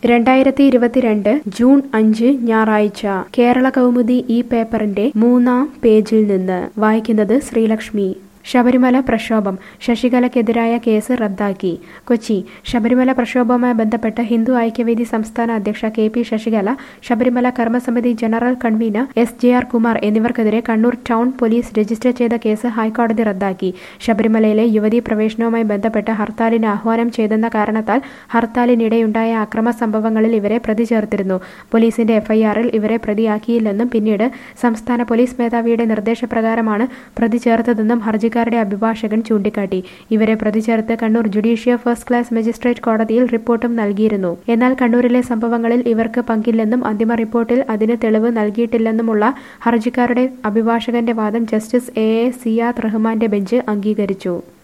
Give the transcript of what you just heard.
രണ്ടായിരത്തി ഇരുപത്തിരണ്ട് ജൂൺ അഞ്ച് ഞായറാഴ്ച കേരള കൗമുദി ഈ പേപ്പറിന്റെ മൂന്നാം പേജിൽ നിന്ന് വായിക്കുന്നത് ശ്രീലക്ഷ്മി ശബരിമല പ്രക്ഷോഭം ശശികലയ്ക്കെതിരായ കേസ് റദ്ദാക്കി കൊച്ചി ശബരിമല പ്രക്ഷോഭവുമായി ബന്ധപ്പെട്ട് ഹിന്ദു ഐക്യവേദി സംസ്ഥാന അധ്യക്ഷ K P Sasikala Sabarimala Karmasamithi general convener S J R Kumar എന്നിവർക്കെതിരെ കണ്ണൂർ ടൗൺ പോലീസ് രജിസ്റ്റർ ചെയ്ത കേസ് ഹൈക്കോടതി റദ്ദാക്കി ശബരിമലയിലെ യുവതീ പ്രവേശനവുമായി ബന്ധപ്പെട്ട് ഹർത്താലിന് ആഹ്വാനം ചെയ്തെന്ന കാരണത്താൽ ഹർത്താലിനിടെയുണ്ടായ അക്രമ സംഭവങ്ങളിൽ ഇവരെ പ്രതി ചേർത്തിരുന്നു പോലീസിന്റെ എഫ്ഐആറിൽ ഇവരെ പ്രതിയാക്കിയില്ലെന്നും പിന്നീട് സംസ്ഥാന പോലീസ് മേധാവിയുടെ നിർദ്ദേശപ്രകാരമാണ് പ്രതി ചേർത്തതെന്നും ഹർജിക്കാരുടെ അഭിഭാഷകൻ ചൂണ്ടിക്കാട്ടി ഇവരെ പ്രതി ചേർത്ത് Kannur judicial first class magistrate കോടതിയിൽ റിപ്പോർട്ടും നൽകിയിരുന്നു എന്നാൽ കണ്ണൂരിലെ സംഭവങ്ങളിൽ ഇവർക്ക് പങ്കില്ലെന്നും അന്തിമ റിപ്പോർട്ടിൽ അതിന് തെളിവ് നൽകിയിട്ടില്ലെന്നുമുള്ള ഹർജിക്കാരുടെ അഭിഭാഷകന്റെ വാദം ജസ്റ്റിസ് എ എ സിയാദ് റഹ്മാന്റെ ബെഞ്ച് അംഗീകരിച്ചു